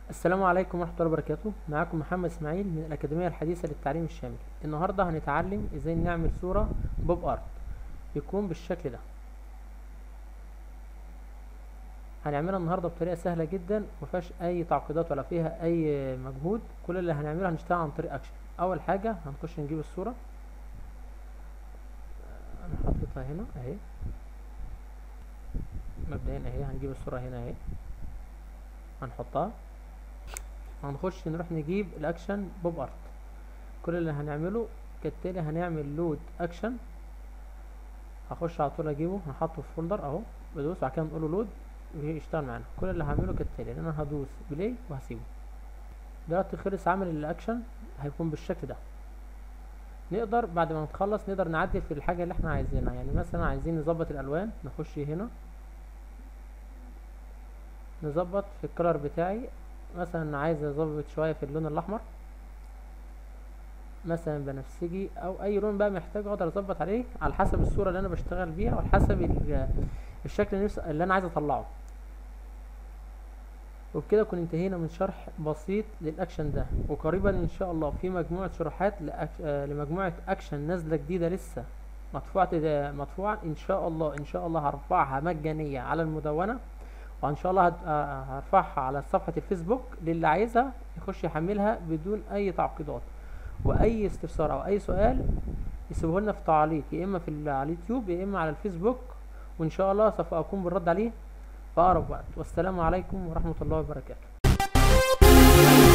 السلام عليكم ورحمة الله وبركاته معاكم محمد اسماعيل من الأكاديمية الحديثة للتعليم الشامل النهاردة هنتعلم ازاي نعمل صورة بوب ارت يكون بالشكل ده هنعملها النهاردة بطريقة سهلة جدا مفيهاش أي تعقيدات ولا فيها أي مجهود كل اللي هنعمله هنشتغل عن طريق أكشن أول حاجة هنخش نجيب الصورة أنا حاططها هنا أهي مبدئيا أهي هنجيب الصورة هنا أهي هنحطها هنخش نروح نجيب الاكشن بوب ارت كل اللي هنعمله كالتالي هنعمل لود اكشن هخش على طول اجيبه هنحطه في فولدر اهو بدوس بعد كده نقول له لود ويشتغل معانا كل اللي هعمله كالتالي ان انا هدوس بلاي وهسيبه دلوقتي خلص عمل الاكشن هيكون بالشكل ده نقدر بعد ما نخلص نقدر نعدل في الحاجه اللي احنا عايزينها يعني مثلا عايزين نظبط الالوان نخش هنا نظبط في الكلر بتاعي مثلا عايز اظبط شويه في اللون الاحمر مثلا بنفسجي او اي لون بقى محتاج اقدر اظبط عليه على حسب الصوره اللي انا بشتغل بيها وعلى حسب الشكل نفس اللي انا عايز اطلعه وبكده كنا انتهينا من شرح بسيط للاكشن ده وقريبا ان شاء الله في مجموعه شروحات لمجموعه اكشن نازله جديده لسه مدفوعه مدفوعه ان شاء الله ان شاء الله هرفعها مجانيه على المدونه وان شاء الله هرفعها على صفحة الفيسبوك للي عايزها يخش يحملها بدون اي تعقيدات واي استفسار او اي سؤال يسيبه لنا في تعليق يا اما في على اليوتيوب يا اما على الفيسبوك وان شاء الله سوف اكون بالرد عليه في اقرب وقت والسلام عليكم ورحمة الله وبركاته